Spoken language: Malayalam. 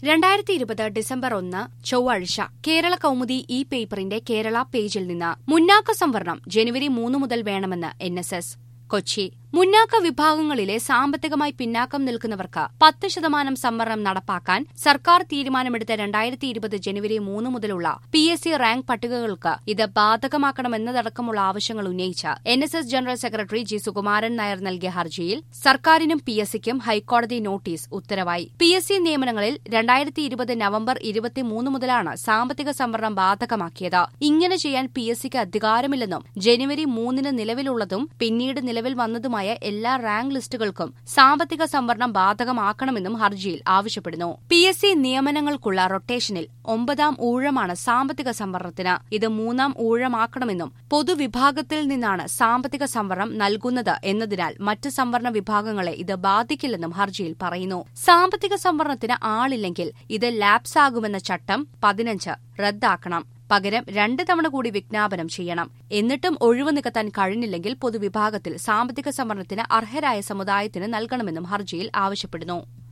രണ്ടായിരത്തി ഇരുപത് ഡിസംബർ ഒന്ന് ചൊവ്വാഴ്ച കേരള കൗമുദി ഇ പേപ്പറിന്റെ കേരള പേജിൽ നിന്ന് മുന്നാക്ക സംവരണം ജനുവരി മൂന്ന് മുതൽ വേണമെന്ന് എൻ എസ് എസ് കൊച്ചി മുന്നാക്ക വിഭാഗങ്ങളിലെ സാമ്പത്തികമായി പിന്നാക്കം നിൽക്കുന്നവർക്ക് പത്ത് ശതമാനം സംവരണം നടപ്പാക്കാൻ സർക്കാർ തീരുമാനമെടുത്ത രണ്ടായിരത്തി ഇരുപത് ജനുവരി മൂന്ന് മുതലുള്ള പി എസ് സി റാങ്ക് പട്ടികകൾക്ക് ഇത് ബാധകമാക്കണമെന്നതടക്കമുള്ള ആവശ്യങ്ങൾ ഉന്നയിച്ച് N S S general secretary G Sukumaran Nair നൽകിയ ഹർജിയിൽ സർക്കാരിനും പി എസ് സിക്കും ഹൈക്കോടതി നോട്ടീസ് ഉത്തരവായി പി എസ് സി നിയമനങ്ങളിൽ രണ്ടായിരത്തി ഇരുപത് നവംബർ ഇരുപത്തിമൂന്ന് മുതലാണ് സാമ്പത്തിക സംവരണം ബാധകമാക്കിയത് ഇങ്ങനെ ചെയ്യാൻ പി എസ് സിക്ക് അധികാരമില്ലെന്നും ജനുവരി മൂന്നിന് നിലവിലുള്ളതും പിന്നീട് നിലവിൽ വന്നതുമായ എല്ലാ റാങ്ക് ലിസ്റ്റുകൾക്കും സാമ്പത്തിക സംവരണം ബാധകമാക്കണമെന്നും ഹർജിയിൽ ആവശ്യപ്പെടുന്നു പി എസ് സി നിയമനങ്ങൾക്കുള്ള റൊട്ടേഷനിൽ ഒമ്പതാം ഊഴമാണ് സാമ്പത്തിക സംവരണത്തിന് ഇത് മൂന്നാം ഊഴമാക്കണമെന്നും പൊതുവിഭാഗത്തിൽ നിന്നാണ് സാമ്പത്തിക സംവരണം നൽകുന്നത് എന്നതിനാൽ മറ്റ് സംവരണ വിഭാഗങ്ങളെ ഇത് ബാധിക്കില്ലെന്നും ഹർജിയിൽ പറയുന്നു സാമ്പത്തിക സംവരണത്തിന് ആളില്ലെങ്കിൽ ഇത് ലാപ്സാകുമെന്ന ചട്ടം പതിനഞ്ച് റദ്ദാക്കണം പകരം രണ്ട് തവണ കൂടി വിജ്ഞാപനം ചെയ്യണം എന്നിട്ടും ഒഴിവ് നികത്താൻ കഴിഞ്ഞില്ലെങ്കിൽ പൊതുവിഭാഗത്തിൽ സാമ്പത്തിക സംവരണത്തിന് അർഹരായ സമുദായത്തിന് നൽകണമെന്നും ഹർജിയിൽ ആവശ്യപ്പെടുന്നു